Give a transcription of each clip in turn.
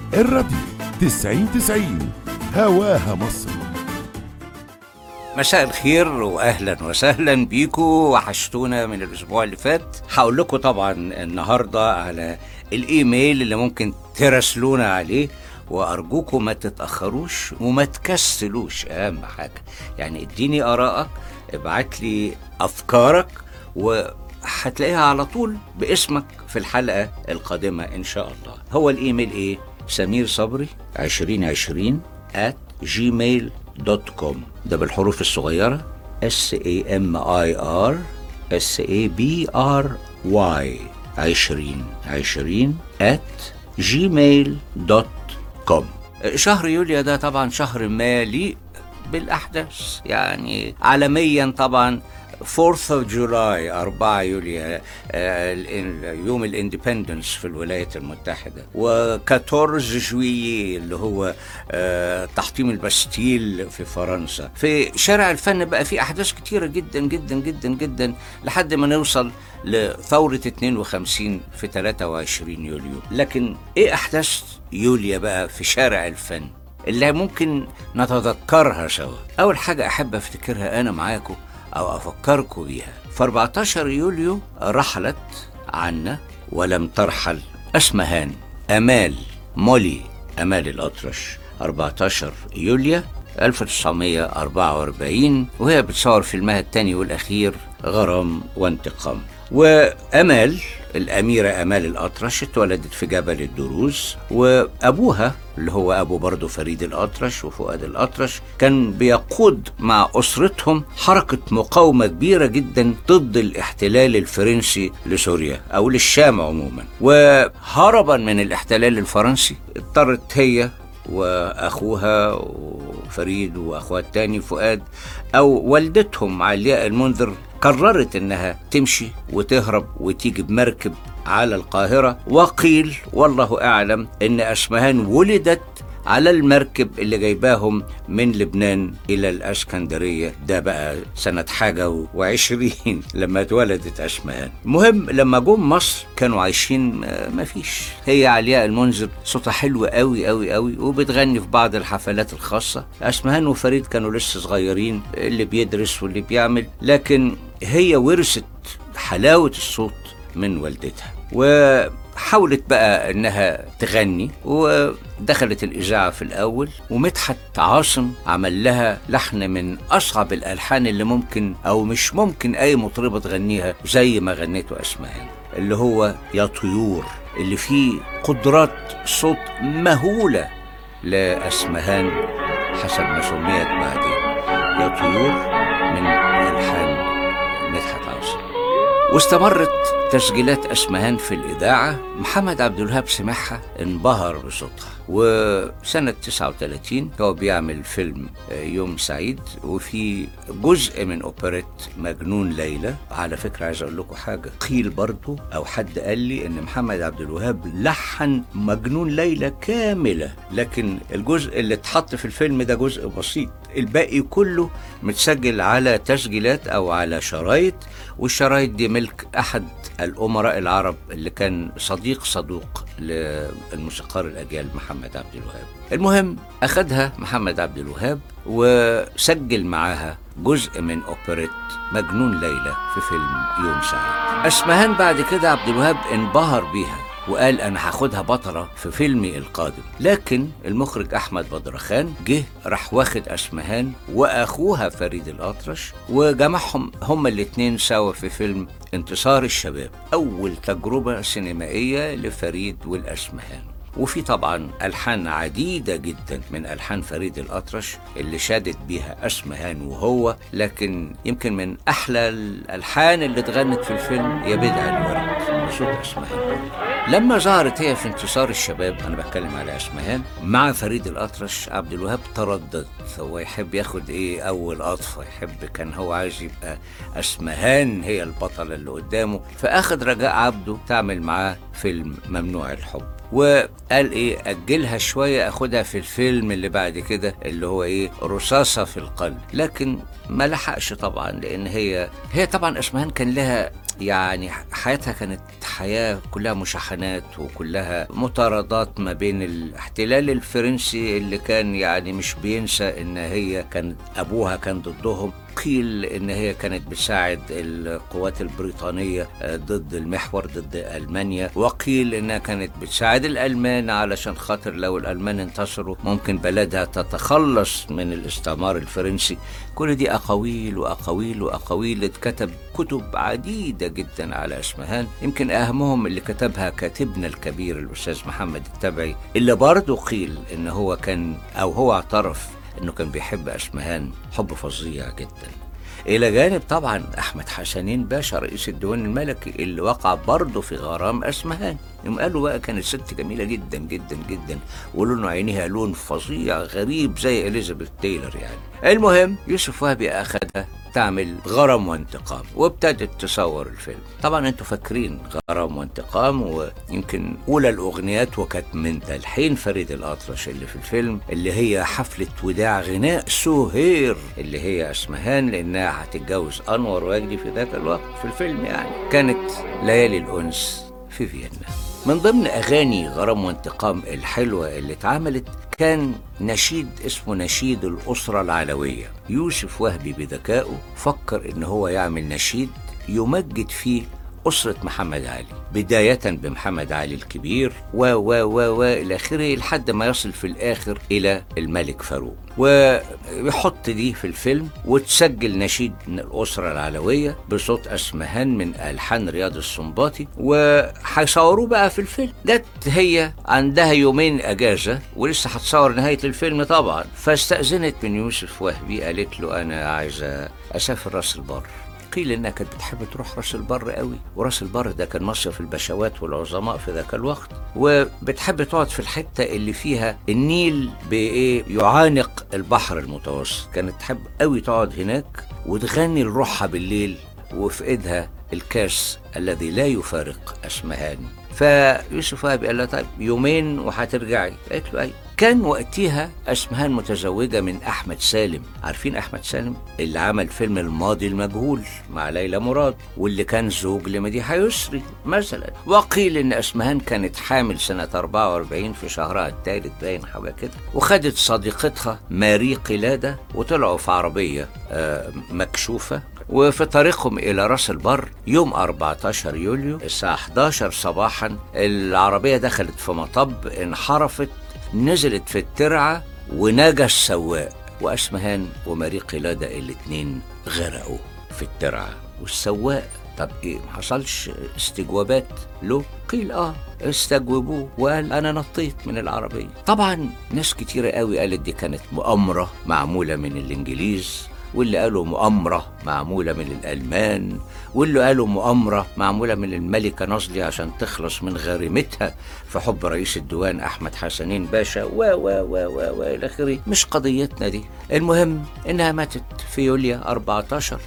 الراديو 90 90 هواها مصر مساء الخير واهلا وسهلا بيكم وحشتونا من الاسبوع اللي فات هقول لكم طبعا النهارده على الايميل اللي ممكن تراسلونا عليه وارجوكم ما تتاخروش وما تكسلوش اهم حاجه يعني اديني ارائك ابعت لي افكارك وهتلاقيها على طول باسمك في الحلقه القادمه ان شاء الله هو الايميل ايه سمير صبري 2020 at gmail دوت كوم ده بالحروف الصغيرة S A M I R S A B R Y عشرين عشرين at gmail دوت كوم شهر يوليو ده طبعا شهر مالي بالأحداث يعني عالميا طبعا 4th of July 4 يوليو آه، ال- يوم الاندبندنس في الولايات المتحدة و14 جويي اللي هو آه، تحطيم البستيل في فرنسا في شارع الفن بقى في أحداث كتيرة جدا جدا جدا جدا لحد ما نوصل لثورة 52 في 23 يوليو لكن إيه أحداث يوليو بقى في شارع الفن اللي ممكن نتذكرها سوا أول حاجة أحب أفتكرها أنا معاكم أو أفكركم بيها في 14 يوليو رحلت عنا ولم ترحل أسمهان أمال مولي أمال الأطرش 14 يوليو 1944 وهي بتصور فيلمها الثاني والأخير غرام وانتقام وأمال الأميرة أمال الأطرش اتولدت في جبل الدروز وأبوها اللي هو أبو برضه فريد الأطرش وفؤاد الأطرش كان بيقود مع أسرتهم حركة مقاومة كبيرة جدا ضد الاحتلال الفرنسي لسوريا أو للشام عموما وهربا من الاحتلال الفرنسي اضطرت هي واخوها وفريد واخوها التاني فؤاد او والدتهم علياء المنذر قررت انها تمشي وتهرب وتيجي بمركب على القاهره وقيل والله اعلم ان اسمهان ولدت على المركب اللي جايباهم من لبنان إلى الأسكندرية ده بقى سنة حاجة و- وعشرين لما اتولدت أسمهان المهم لما جم مصر كانوا عايشين آه، مفيش هي علياء المنذر صوتها حلو قوي قوي قوي وبتغني في بعض الحفلات الخاصة أسمهان وفريد كانوا لسه صغيرين اللي بيدرس واللي بيعمل لكن هي ورثت حلاوة الصوت من والدتها وحاولت بقى انها تغني ودخلت الاذاعه في الاول ومدحت عاصم عمل لها لحن من اصعب الالحان اللي ممكن او مش ممكن اي مطربه تغنيها زي ما غنيته اسمهان اللي هو يا طيور اللي فيه قدرات صوت مهوله لاسمهان حسب ما سميت بعدين يا طيور من الحان مدحت عاصم واستمرت تسجيلات اسمهان في الاذاعه محمد عبد الوهاب سمعها انبهر بصوتها وسنه 39 هو بيعمل فيلم آه، يوم سعيد وفي جزء من اوبريت مجنون ليلى على فكره عايز اقول لكم حاجه قيل برضو او حد قال لي ان محمد عبد الوهاب لحن مجنون ليلى كامله لكن الجزء اللي اتحط في الفيلم ده جزء بسيط الباقي كله متسجل على تسجيلات او على شرايط والشرايط دي ملك احد الامراء العرب اللي كان صديق صدوق للموسيقار الاجيال محمد عبد الوهاب المهم اخدها محمد عبد الوهاب وسجل معاها جزء من اوبريت مجنون ليلى في فيلم يوم سعيد اسمهان بعد كده عبد الوهاب انبهر بيها وقال انا هاخدها بطله في فيلمي القادم لكن المخرج احمد بدرخان جه راح واخد اسمهان واخوها فريد الاطرش وجمعهم هما الاتنين سوا في فيلم انتصار الشباب اول تجربه سينمائيه لفريد والاسمهان وفي طبعا ألحان عديدة جدا من ألحان فريد الأطرش اللي شادت بيها أسمهان وهو لكن يمكن من أحلى الألحان اللي اتغنت في الفيلم يا بدع الورد بصوت أسمهان لما ظهرت هي في انتصار الشباب أنا بتكلم على أسمهان مع فريد الأطرش عبد الوهاب تردد هو يحب ياخد إيه أول قطفة يحب كان هو عايز يبقى أسمهان هي البطلة اللي قدامه فأخد رجاء عبده تعمل معاه فيلم ممنوع الحب وقال ايه اجلها شويه اخدها في الفيلم اللي بعد كده اللي هو ايه رصاصه في القلب لكن ما لحقش طبعا لان هي هي طبعا اسمهان كان لها يعني حياتها كانت حياة كلها مشاحنات وكلها مطاردات ما بين الاحتلال الفرنسي اللي كان يعني مش بينسى ان هي كان ابوها كان ضدهم قيل ان هي كانت بتساعد القوات البريطانيه ضد المحور ضد المانيا وقيل انها كانت بتساعد الالمان علشان خاطر لو الالمان انتصروا ممكن بلدها تتخلص من الاستعمار الفرنسي كل دي اقاويل واقاويل واقاويل اتكتب كتب عديده جدا على اسمهان يمكن اهمهم اللي كتبها كاتبنا الكبير الاستاذ محمد التبعي اللي برضه قيل ان هو كان او هو اعترف انه كان بيحب اسمهان حب فظيع جدا الى جانب طبعا احمد حسنين باشا رئيس الديوان الملكي اللي وقع برضه في غرام اسمهان يوم قالوا بقى كانت ست جميله جدا جدا جدا ولون عينيها لون فظيع غريب زي اليزابيث تايلر يعني المهم يوسف وهبي اخدها تعمل غرام وانتقام وابتدت تصور الفيلم طبعا انتوا فاكرين غرام وانتقام ويمكن اولى الاغنيات وكانت من تلحين فريد الاطرش اللي في الفيلم اللي هي حفله وداع غناء سهير اللي هي اسمهان لانها هتتجوز انور وجدي في ذاك الوقت في الفيلم يعني كانت ليالي الانس في فيينا من ضمن اغاني غرام وانتقام الحلوه اللي اتعملت كان نشيد اسمه نشيد الاسره العلويه يوسف وهبي بذكائه فكر ان هو يعمل نشيد يمجد فيه أسرة محمد علي بداية بمحمد علي الكبير و و و و إلى آخره لحد ما يصل في الآخر إلى الملك فاروق ويحط دي في الفيلم وتسجل نشيد الأسرة العلوية بصوت أسمهان من ألحان رياض السنباطي وهيصوروه بقى في الفيلم جت هي عندها يومين أجازة ولسه هتصور نهاية الفيلم طبعا فاستأذنت من يوسف وهبي قالت له أنا عايزة أسافر راس البر قيل انها كانت بتحب تروح راس البر قوي وراس البر ده كان مصيف البشوات والعظماء في ذاك الوقت وبتحب تقعد في الحته اللي فيها النيل بايه يعانق البحر المتوسط كانت تحب قوي تقعد هناك وتغني لروحها بالليل وفي ايدها الكاس الذي لا يفارق اسمهان فيوسف وهبي قال لها طيب يومين وهترجعي قالت له ايوه كان وقتها اسمهان متزوجة من أحمد سالم عارفين أحمد سالم اللي عمل فيلم الماضي المجهول مع ليلى مراد واللي كان زوج لمديحة يسري مثلا وقيل إن أسمهان كانت حامل سنة 44 في شهرها الثالث باين حاجة كده وخدت صديقتها ماري قلادة وطلعوا في عربية آه مكشوفة وفي طريقهم إلى راس البر يوم 14 يوليو الساعة 11 صباحا العربية دخلت في مطب انحرفت نزلت في الترعة ونجا السواق وأسمهان وماري قلادة الاتنين غرقوا في الترعة والسواق طب ايه ما حصلش استجوابات له قيل اه استجوبوه وقال انا نطيت من العربيه طبعا ناس كتيره قوي قالت دي كانت مؤامره معموله من الانجليز واللي قالوا مؤامرة معمولة من الألمان واللي قالوا مؤامرة معمولة من الملكة نصلي عشان تخلص من غارمتها في حب رئيس الديوان أحمد حسنين باشا و و و و و إلى آخره مش قضيتنا دي المهم إنها ماتت في يوليو 14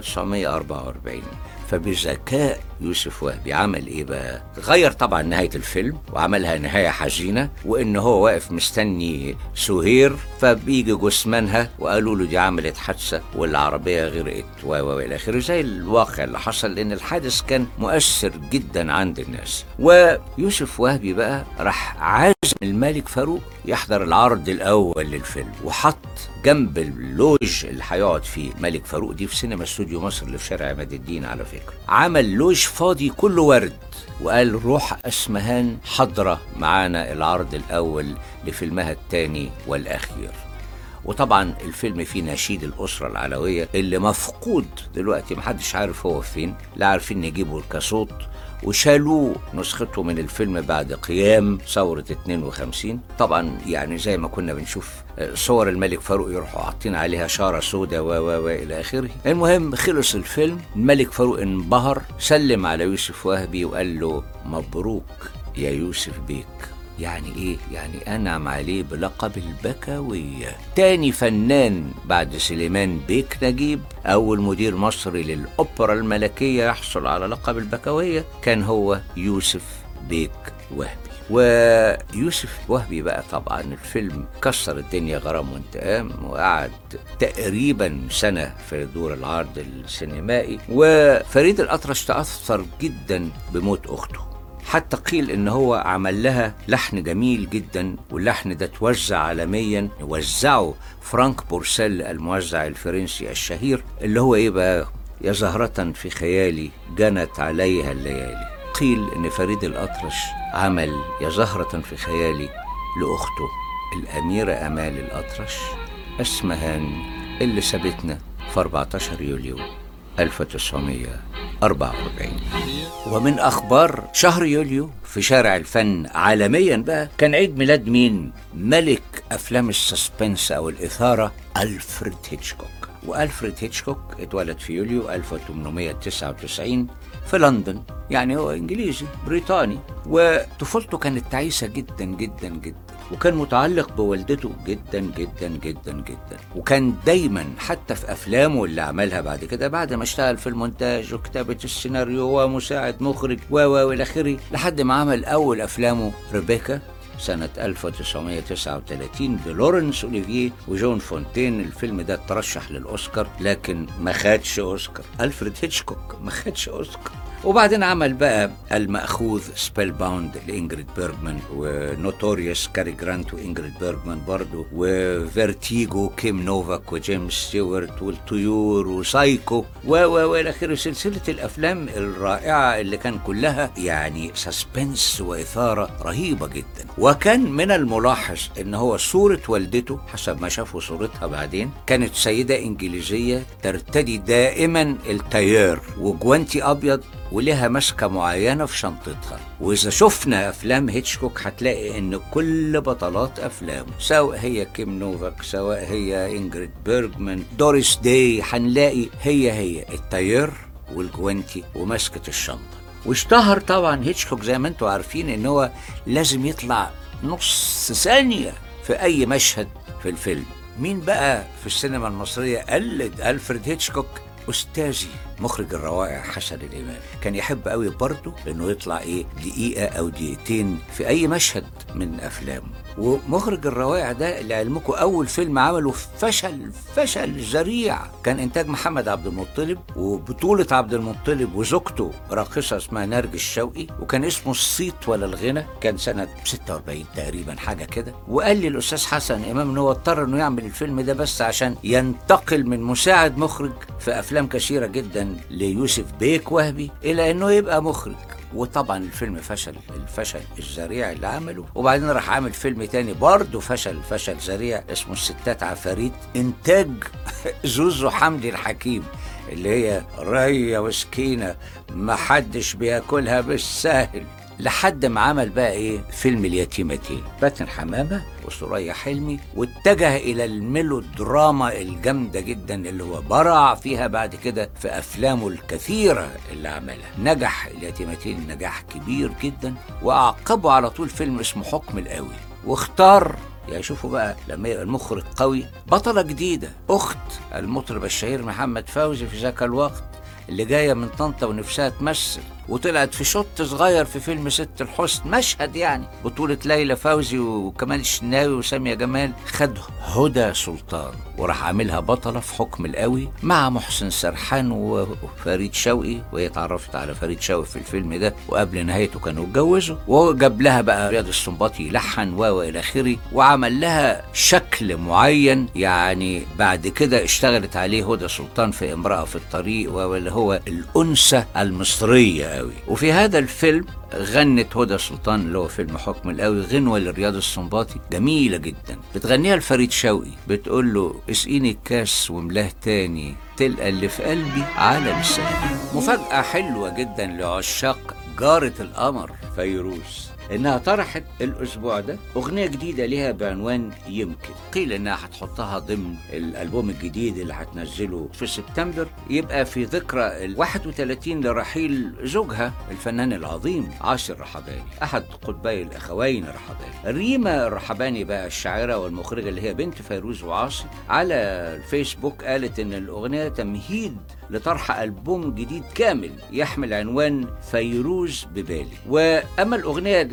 1944 فبذكاء يوسف وهبي عمل ايه بقى؟ غير طبعا نهايه الفيلم وعملها نهايه حزينه وان هو واقف مستني سهير فبيجي جثمانها وقالوا له دي عملت حادثه والعربيه غرقت و و الى اخره زي الواقع اللي حصل لان الحادث كان مؤثر جدا عند الناس ويوسف وهبي بقى راح عازم الملك فاروق يحضر العرض الاول للفيلم وحط جنب اللوج اللي هيقعد فيه ملك فاروق دي في سينما استوديو مصر اللي في شارع عماد الدين على فكره عمل لوج فاضي كله ورد وقال روح اسمهان حضره معانا العرض الاول لفيلمها الثاني والاخير وطبعا الفيلم فيه نشيد الأسرة العلوية اللي مفقود دلوقتي محدش عارف هو فين لا عارفين نجيبه كصوت وشالوه نسخته من الفيلم بعد قيام ثورة 52 طبعا يعني زي ما كنا بنشوف صور الملك فاروق يروحوا حاطين عليها شارة سوداء و و و إلى آخره المهم خلص الفيلم الملك فاروق انبهر سلم على يوسف وهبي وقال له مبروك يا يوسف بيك يعني ايه يعني انعم عليه بلقب البكوية تاني فنان بعد سليمان بيك نجيب اول مدير مصري للاوبرا الملكية يحصل على لقب البكوية كان هو يوسف بيك وهبي ويوسف وهبي بقى طبعا الفيلم كسر الدنيا غرام وانتقام وقعد تقريبا سنة في دور العرض السينمائي وفريد الأطرش تأثر جدا بموت أخته حتى قيل ان هو عمل لها لحن جميل جدا واللحن ده توزع عالميا وزعه فرانك بورسيل الموزع الفرنسي الشهير اللي هو ايه بقى يا زهرة في خيالي جنت عليها الليالي قيل ان فريد الاطرش عمل يا زهرة في خيالي لاخته الاميرة امال الاطرش اسمهان اللي سابتنا في 14 يوليو 1944 ومن أخبار شهر يوليو في شارع الفن عالميا بقى كان عيد ميلاد مين؟ ملك أفلام السسبنس أو الإثارة ألفريد هيتشكوك وألفريد هيتشكوك اتولد في يوليو 1899 في لندن يعني هو إنجليزي بريطاني وطفولته كانت تعيسة جدا جدا جدا وكان متعلق بوالدته جدا جدا جدا جدا وكان دايما حتى في افلامه اللي عملها بعد كده بعد ما اشتغل في المونتاج وكتابه السيناريو ومساعد مخرج و و الى اخره لحد ما عمل اول افلامه ريبيكا سنة 1939 بلورنس أوليفيه وجون فونتين الفيلم ده ترشح للأوسكار لكن ما خدش أوسكار ألفريد هيتشكوك ما خدش أوسكار وبعدين عمل بقى المأخوذ سبيل باوند لإنجريد بيرجمان ونوتوريوس كاري جرانت وإنجريد بيرجمان برضو وفيرتيجو كيم نوفاك وجيمس ستيوارت والطيور وسايكو و و والى اخره سلسله الافلام الرائعه اللي كان كلها يعني سسبنس واثاره رهيبه جدا وكان من الملاحظ ان هو صوره والدته حسب ما شافوا صورتها بعدين كانت سيده انجليزيه ترتدي دائما التاير وجوانتي ابيض ولها ماسكة معينة في شنطتها وإذا شفنا أفلام هيتشكوك هتلاقي إن كل بطلات أفلامه سواء هي كيم نوفاك سواء هي إنجريد بيرجمان دوريس داي هنلاقي هي هي التاير والجوانتي وماسكة الشنطة واشتهر طبعا هيتشكوك زي ما انتم عارفين ان هو لازم يطلع نص ثانية في أي مشهد في الفيلم مين بقى في السينما المصرية قلد ألفريد هيتشكوك أستاذي مخرج الروائع حسن الإمام كان يحب قوي برضه إنه يطلع إيه دقيقة أو دقيقتين في أي مشهد من أفلامه ومخرج الروائع ده لعلمكم أول فيلم عمله فشل فشل ذريع كان إنتاج محمد عبد المطلب وبطولة عبد المطلب وزوجته راقصة اسمها نرجس شوقي وكان اسمه الصيت ولا الغنى كان سنة 46 تقريبا حاجة كده وقال لي الأستاذ حسن إمام إن هو اضطر إنه يعمل الفيلم ده بس عشان ينتقل من مساعد مخرج في أفلام كثيرة جدا ليوسف بيك وهبي إلى إنه يبقى مخرج وطبعا الفيلم فشل الفشل الذريع اللي عمله وبعدين راح عامل فيلم تاني برضه فشل فشل ذريع اسمه الستات عفاريت انتاج زوزو حمدي الحكيم اللي هي رية وسكينة محدش بياكلها بالساهل لحد ما عمل بقى ايه فيلم اليتيمتين فاتن حمامه وسوريا حلمي واتجه الى الميلودراما الجامده جدا اللي هو برع فيها بعد كده في افلامه الكثيره اللي عملها نجح اليتيمتين نجاح كبير جدا واعقبه على طول فيلم اسمه حكم القوي واختار يعني شوفوا بقى لما يبقى المخرج قوي بطلة جديدة أخت المطرب الشهير محمد فوزي في ذاك الوقت اللي جاية من طنطا ونفسها تمثل وطلعت في شوط صغير في فيلم ست الحسن مشهد يعني بطولة ليلى فوزي وكمال الشناوي وسامية جمال خد هدى سلطان وراح عاملها بطلة في حكم القوي مع محسن سرحان وفريد شوقي وهي اتعرفت على فريد شوقي في الفيلم ده وقبل نهايته كانوا اتجوزوا وجاب لها بقى رياض السنباطي لحن و الى اخره وعمل لها شكل معين يعني بعد كده اشتغلت عليه هدى سلطان في امرأة في الطريق واللي هو الأنثى المصرية قوي وفي هذا الفيلم غنت هدى سلطان اللي هو فيلم حكم القوي غنوة لرياض السنباطي جميلة جدا بتغنيها لفريد شوقي بتقول له اسقيني الكاس وملاه تاني تلقى اللي في قلبي على لساني مفاجأة حلوة جدا لعشاق جارة القمر فيروز انها طرحت الاسبوع ده اغنيه جديده ليها بعنوان يمكن قيل انها هتحطها ضمن الالبوم الجديد اللي هتنزله في سبتمبر يبقى في ذكرى ال 31 لرحيل زوجها الفنان العظيم عاشر رحباني احد قطبي الاخوين رحباني ريما الرحباني بقى الشاعره والمخرجه اللي هي بنت فيروز وعاصي على الفيسبوك قالت ان الاغنيه تمهيد لطرح ألبوم جديد كامل يحمل عنوان فيروز ببالي وأما الأغنية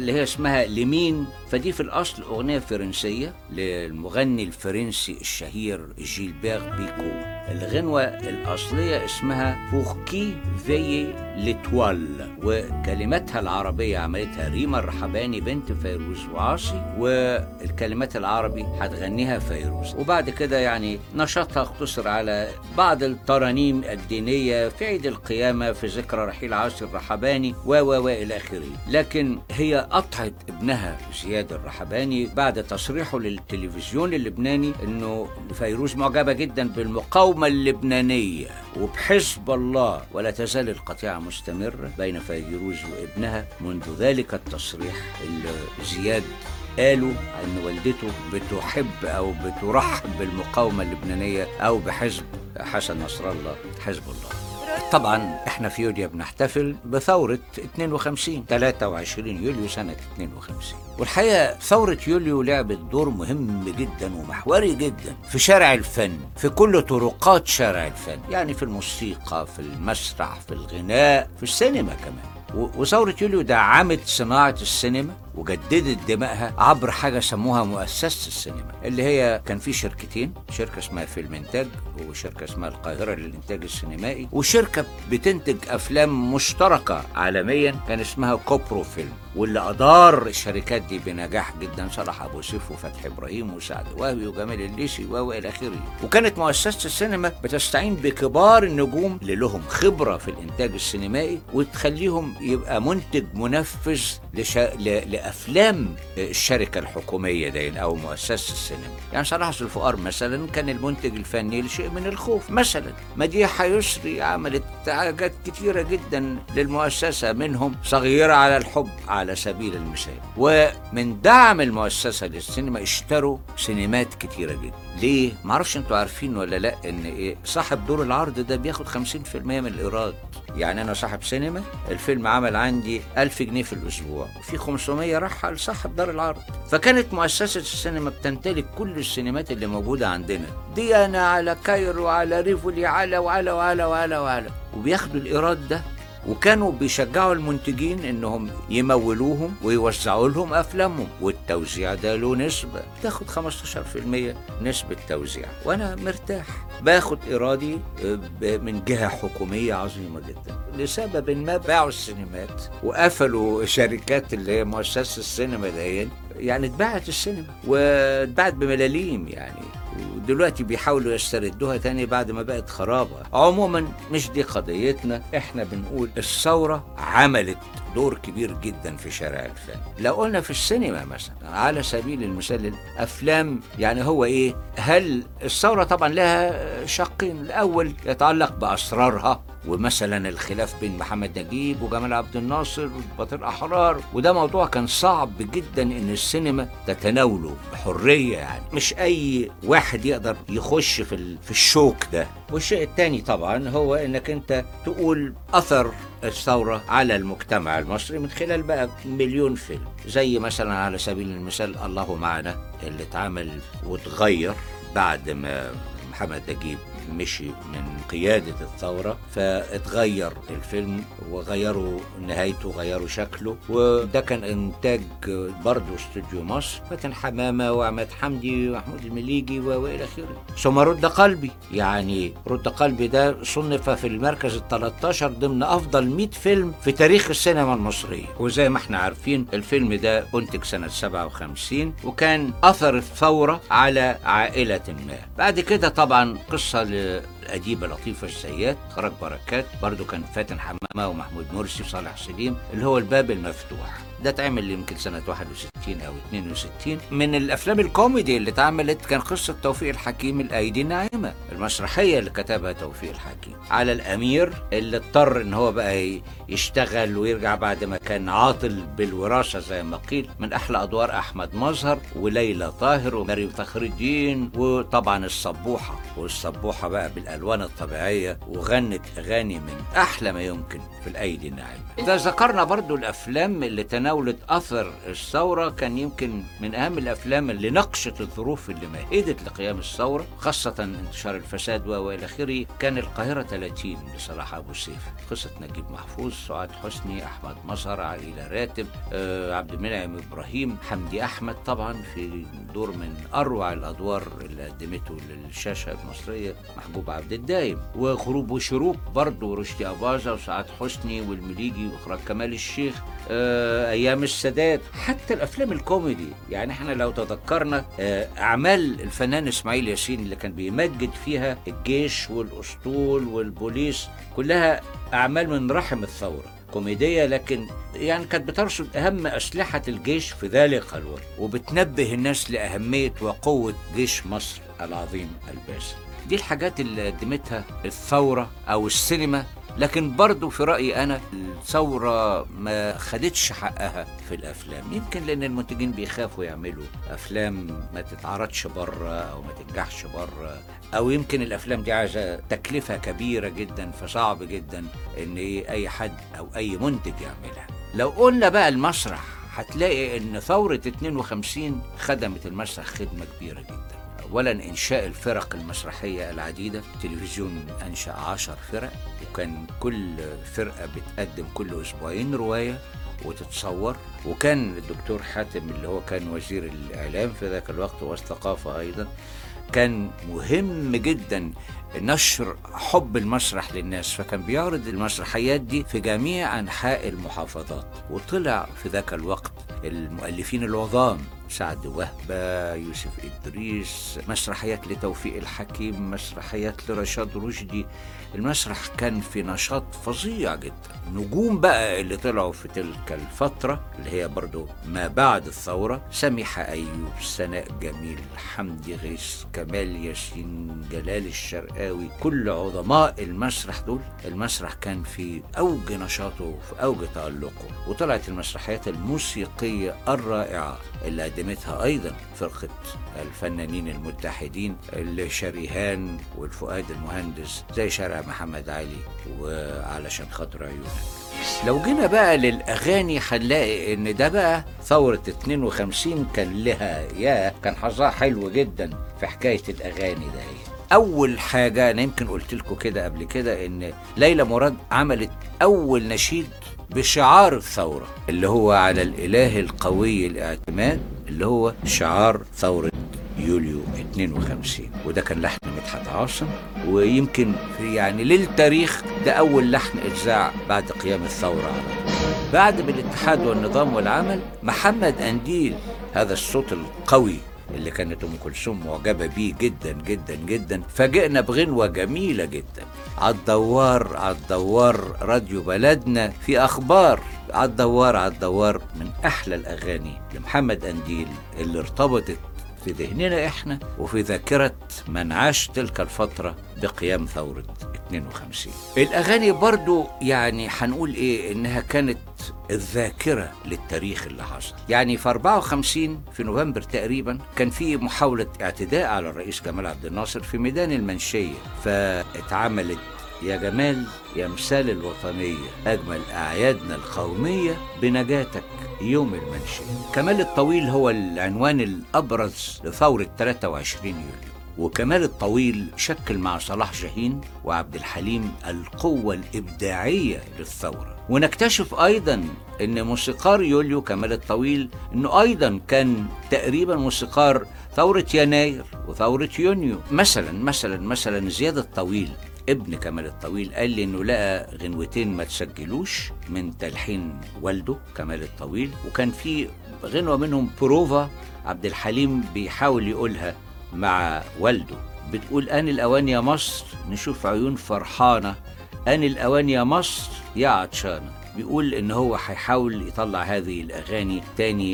اللي هي اسمها لمين فدي في الأصل أغنية فرنسية للمغني الفرنسي الشهير جيلبير بيكو الغنوة الأصلية اسمها بوركي فيي لتوال وكلماتها العربية عملتها ريما الرحباني بنت فيروز وعاصي والكلمات العربي هتغنيها فيروز وبعد كده يعني نشاطها اقتصر على بعض الترانيم الدينية في عيد القيامة في ذكرى رحيل عاصي الرحباني و و و إلى آخره لكن هي قطعت ابنها زياد الرحباني بعد تصريحه للتلفزيون اللبناني انه فيروز معجبة جدا بالمقاومة اللبنانية وبحزب الله ولا تزال القطيعة مستمرة بين فيروز وابنها منذ ذلك التصريح اللي زياد قالوا ان والدته بتحب او بترحب بالمقاومه اللبنانيه او بحزب حسن نصر الله حزب الله طبعا احنا في يوليو بنحتفل بثورة 52 23 يوليو سنة 52 والحقيقة ثورة يوليو لعبت دور مهم جدا ومحوري جدا في شارع الفن في كل طرقات شارع الفن يعني في الموسيقى في المسرح في الغناء في السينما كمان و- وثورة يوليو دعمت صناعة السينما وجددت دمائها عبر حاجة سموها مؤسسة السينما اللي هي كان في شركتين شركة اسمها فيلم إنتاج وشركة اسمها القاهرة للإنتاج السينمائي وشركة بتنتج أفلام مشتركة عالميا كان اسمها كوبرو فيلم واللي أدار الشركات دي بنجاح جدا صلاح أبو سيف وفتحي إبراهيم وسعد وهبي وجمال الليثي و إلى آخره وكانت مؤسسة السينما بتستعين بكبار النجوم اللي لهم خبرة في الإنتاج السينمائي وتخليهم يبقى منتج منفذ لشا... ل... لأفلام الشركة الحكومية دي أو مؤسسة السينما يعني صلاح ذو الفقار مثلا كان المنتج الفني لشيء من الخوف مثلا مديحة يسري عملت حاجات كتيرة جدا للمؤسسة منهم صغيرة على الحب على سبيل المثال ومن دعم المؤسسة للسينما اشتروا سينمات كتيرة جدا ليه؟ معرفش انتوا عارفين ولا لا ان ايه صاحب دور العرض ده بياخد 50% من الايراد يعني انا صاحب سينما الفيلم عمل عندي 1000 جنيه في الاسبوع وفي 500 راح لصاحب دار العرض فكانت مؤسسة السينما بتمتلك كل السينمات اللي موجودة عندنا ديانا على كايرو على ريفولي على وعلى وعلى وعلى وعلى وبياخدوا الايراد ده وكانوا بيشجعوا المنتجين انهم يمولوهم ويوزعوا لهم افلامهم والتوزيع ده له نسبه تاخد 15% نسبه توزيع وانا مرتاح باخد ايرادي آه، ب- من جهه حكوميه عظيمه جدا لسبب ما باعوا السينمات وقفلوا شركات اللي هي مؤسسه السينما دي يعني اتباعت السينما واتباعت بملاليم يعني ودلوقتي بيحاولوا يستردوها تاني بعد ما بقت خرابة عموما مش دي قضيتنا احنا بنقول الثورة عملت دور كبير جدا في شارع الفن لو قلنا في السينما مثلا على سبيل المثال الافلام يعني هو ايه هل الثورة طبعا لها شقين الاول يتعلق باسرارها ومثلا الخلاف بين محمد نجيب وجمال عبد الناصر والضباط الاحرار وده موضوع كان صعب جدا ان السينما تتناوله بحريه يعني مش اي واحد يقدر يخش في ال- في الشوك ده والشيء الثاني طبعا هو انك انت تقول اثر الثورة على المجتمع المصري من خلال بقى مليون فيلم زي مثلا على سبيل المثال الله معنا اللي اتعمل واتغير بعد ما محمد نجيب مشي من قيادة الثورة فاتغير الفيلم وغيروا نهايته وغيروا شكله وده كان إنتاج برضه استوديو مصر فاتن حمامة وعماد حمدي ومحمود المليجي و- وإلى آخره ثم رد قلبي يعني رد قلبي ده صنف في المركز ال 13 ضمن أفضل 100 فيلم في تاريخ السينما المصرية وزي ما احنا عارفين الفيلم ده أنتج سنة 57 وكان أثر الثورة على عائلة ما بعد كده طبعا قصة للأديبة لطيفة الزيات خرج بركات برضو كان فاتن حمامة ومحمود مرسي وصالح سليم اللي هو الباب المفتوح ده اتعمل يمكن سنة 61 أو 62 من الأفلام الكوميدي اللي اتعملت كان قصة توفيق الحكيم الأيدي الناعمة المسرحية اللي كتبها توفيق الحكيم على الأمير اللي اضطر إن هو بقى ي- يشتغل ويرجع بعد ما كان عاطل بالوراثة زي ما قيل من أحلى أدوار أحمد مظهر وليلى طاهر ومريم فخر الدين وطبعا الصبوحة والصبوحة بقى بالأفلام الألوان الطبيعية وغنت أغاني من أحلى ما يمكن في الأيدي الناعمة إذا ذكرنا برضو الأفلام اللي تناولت أثر الثورة كان يمكن من أهم الأفلام اللي ناقشت الظروف اللي مهدت لقيام الثورة خاصة انتشار الفساد و- وإلى آخره كان القاهرة 30 لصلاح أبو سيف قصة نجيب محفوظ سعاد حسني أحمد مظهر عائلة راتب آه، عبد المنعم إبراهيم حمدي أحمد طبعا في دور من أروع الأدوار اللي قدمته للشاشة المصرية محبوب عبد الدايم وغروب وشروق برضه رشدي أباظة وسعاد حسني والمليجي وإخراج كمال الشيخ آه، أيام السادات حتى الأفلام الكوميدي يعني احنا لو تذكرنا آه، أعمال الفنان إسماعيل ياسين اللي كان بيمجد فيها الجيش والأسطول والبوليس كلها أعمال من رحم الثورة كوميدية لكن يعني كانت بترصد أهم أسلحة الجيش في ذلك الوقت وبتنبه الناس لأهمية وقوة جيش مصر العظيم الباسل دي الحاجات اللي قدمتها الثورة أو السينما لكن برضو في رأيي أنا الثورة ما خدتش حقها في الأفلام يمكن لأن المنتجين بيخافوا يعملوا أفلام ما تتعرضش بره أو ما تنجحش بره أو يمكن الأفلام دي عايزة تكلفة كبيرة جدا فصعب جدا إن إيه أي حد أو أي منتج يعملها لو قلنا بقى المسرح هتلاقي إن ثورة 52 خدمت المسرح خدمة كبيرة جدا اولا انشاء الفرق المسرحيه العديده التلفزيون انشا عشر فرق وكان كل فرقه بتقدم كل اسبوعين روايه وتتصور وكان الدكتور حاتم اللي هو كان وزير الاعلام في ذاك الوقت والثقافه ايضا كان مهم جدا نشر حب المسرح للناس فكان بيعرض المسرحيات دي في جميع انحاء المحافظات وطلع في ذاك الوقت المؤلفين العظام سعد وهبة يوسف إدريس مسرحيات لتوفيق الحكيم مسرحيات لرشاد رشدي المسرح كان في نشاط فظيع جدا نجوم بقى اللي طلعوا في تلك الفترة اللي هي برضو ما بعد الثورة سميحة أيوب سناء جميل حمدي غيث كمال ياسين جلال الشرقاوي كل عظماء المسرح دول المسرح كان في أوج نشاطه وفي أوج تألقه وطلعت المسرحيات الموسيقية الرائعة اللي قدمتها أيضا فرقة الفنانين المتحدين اللي شريهان والفؤاد المهندس زي شارع محمد علي وعلشان خاطر عيونك لو جينا بقى للأغاني هنلاقي إن ده بقى ثورة 52 كان لها يا كان حظها حلو جدا في حكاية الأغاني ده هي. أول حاجة أنا يمكن قلت لكم كده قبل كده إن ليلى مراد عملت أول نشيد بشعار الثورة اللي هو على الإله القوي الاعتماد اللي هو شعار ثورة يوليو 52 وده كان لحن مدحت عاصم ويمكن في يعني للتاريخ ده أول لحن إذاع بعد قيام الثورة على طول بعد بالاتحاد والنظام والعمل محمد أنديل هذا الصوت القوي اللي كانت ام كلثوم معجبه بيه جدا جدا جدا فاجئنا بغنوه جميله جدا عالدوار عالدوار راديو بلدنا في اخبار عالدوار عالدوار من احلى الاغاني لمحمد انديل اللي ارتبطت في ذهننا احنا وفي ذاكره من عاش تلك الفتره بقيام ثوره 52 الاغاني برضو يعني هنقول ايه انها كانت الذاكرة للتاريخ اللي حصل يعني في 54 في نوفمبر تقريبا كان في محاولة اعتداء على الرئيس جمال عبد الناصر في ميدان المنشية فاتعملت يا جمال يا مثال الوطنية أجمل أعيادنا القومية بنجاتك يوم المنشية كمال الطويل هو العنوان الأبرز لثورة 23 يوليو وكمال الطويل شكل مع صلاح جاهين وعبد الحليم القوة الإبداعية للثورة ونكتشف أيضا أن موسيقار يوليو كمال الطويل أنه أيضا كان تقريبا موسيقار ثورة يناير وثورة يونيو مثلا مثلا مثلا زياد الطويل ابن كمال الطويل قال لي انه لقى غنوتين ما تسجلوش من تلحين والده كمال الطويل وكان في غنوه منهم بروفا عبد الحليم بيحاول يقولها مع والده بتقول آن الأوان يا مصر نشوف عيون فرحانة آن الأوان يا مصر يا عطشانة بيقول إن هو هيحاول يطلع هذه الأغاني تاني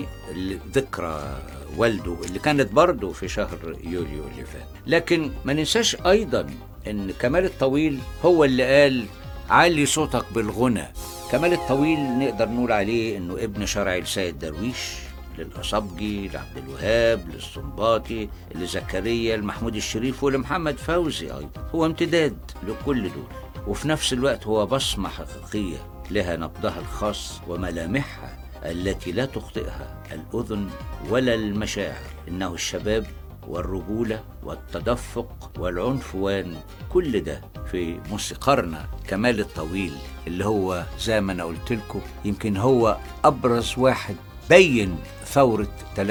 لذكرى والده اللي كانت برضه في شهر يوليو اللي فات لكن ما ننساش أيضا إن كمال الطويل هو اللي قال علي صوتك بالغنى كمال الطويل نقدر نقول عليه إنه ابن شرعي السيد درويش للأصبجي لعبد الوهاب للسنباطي لزكريا لمحمود الشريف ولمحمد فوزي أيضا هو امتداد لكل دول وفي نفس الوقت هو بصمة حقيقية لها نبضها الخاص وملامحها التي لا تخطئها الأذن ولا المشاعر إنه الشباب والرجولة والتدفق والعنفوان كل ده في موسيقارنا كمال الطويل اللي هو زي ما أنا قلت لكم يمكن هو أبرز واحد بين ثورة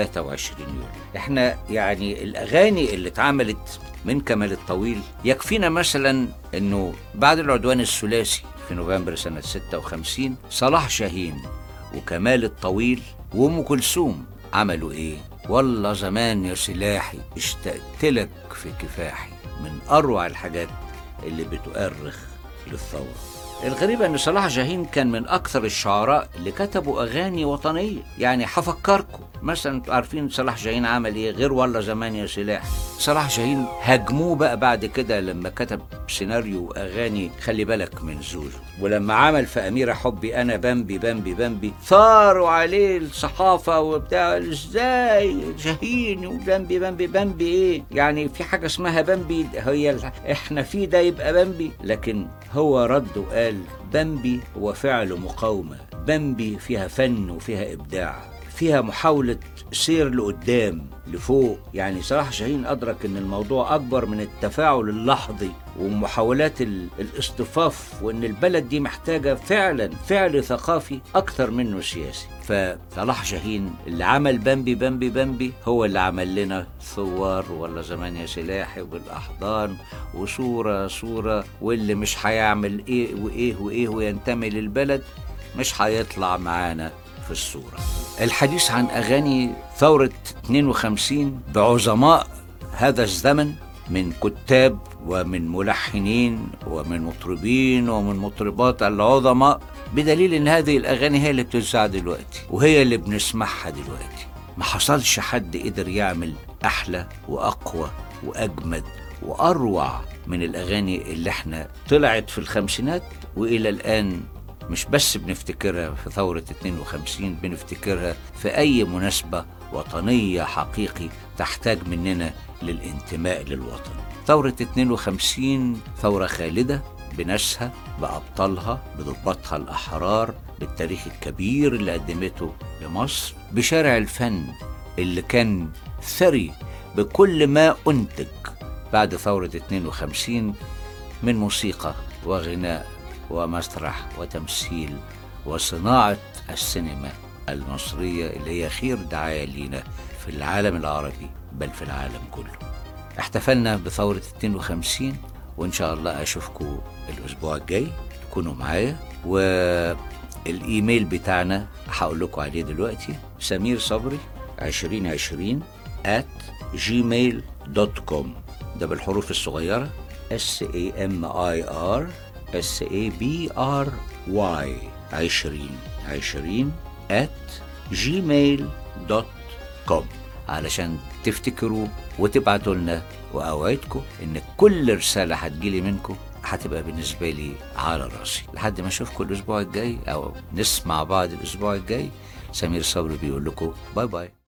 23 يوليو احنا يعني الأغاني اللي اتعملت من كمال الطويل يكفينا مثلا انه بعد العدوان الثلاثي في نوفمبر سنة 56 صلاح شاهين وكمال الطويل وام كلثوم عملوا ايه والله زمان يا سلاحي اشتقت لك في كفاحي من اروع الحاجات اللي بتؤرخ للثوره الغريب ان صلاح جاهين كان من اكثر الشعراء اللي كتبوا اغاني وطنيه يعني هفكركم مثلا انتوا عارفين صلاح جاهين عمل ايه غير والله زمان يا سلاح صلاح جاهين هاجموه بقى بعد كده لما كتب سيناريو اغاني خلي بالك من زوزو ولما عمل في اميره حبي انا بمبي بمبي بمبي ثاروا عليه الصحافه وبتاع ازاي شاهين وبمبي بمبي بمبي ايه يعني في حاجه اسمها بمبي هي ال- احنا في ده يبقى بمبي لكن هو رد وقال بمبي هو فعل مقاومه بمبي فيها فن وفيها ابداع فيها محاولة سير لقدام لفوق يعني صلاح شاهين أدرك أن الموضوع أكبر من التفاعل اللحظي ومحاولات ال- الاصطفاف وأن البلد دي محتاجة فعلا فعل ثقافي أكثر منه سياسي فصلاح شاهين اللي عمل بمبي بمبي بمبي هو اللي عمل لنا ثوار ولا زمان يا سلاحي والأحضان وصورة صورة واللي مش هيعمل إيه وإيه وإيه وينتمي للبلد مش هيطلع معانا في الصورة الحديث عن أغاني ثورة 52 بعظماء هذا الزمن من كتاب ومن ملحنين ومن مطربين ومن مطربات العظماء بدليل ان هذه الاغاني هي اللي بتذاع دلوقتي وهي اللي بنسمعها دلوقتي ما حصلش حد قدر يعمل احلى واقوى واجمد واروع من الاغاني اللي احنا طلعت في الخمسينات والى الان مش بس بنفتكرها في ثورة 52 بنفتكرها في أي مناسبة وطنية حقيقي تحتاج مننا للانتماء للوطن ثورة 52 ثورة خالدة بناسها بأبطالها بضباطها الأحرار بالتاريخ الكبير اللي قدمته لمصر بشارع الفن اللي كان ثري بكل ما أنتج بعد ثورة 52 من موسيقى وغناء ومسرح وتمثيل وصناعة السينما المصرية اللي هي خير دعاية لينا في العالم العربي بل في العالم كله احتفلنا بثورة 52 وإن شاء الله أشوفكم الأسبوع الجاي تكونوا معايا والإيميل بتاعنا هقول لكم عليه دلوقتي سمير صبري 2020 at gmail.com ده بالحروف الصغيرة S A M I R S A B R Y 20 20 at gmail.com علشان تفتكروا وتبعتوا لنا واوعدكم ان كل رساله هتجيلي منكم هتبقى بالنسبه لي على راسي لحد ما اشوفكم الاسبوع الجاي او نسمع بعض الاسبوع الجاي سمير صبري بيقول لكم باي باي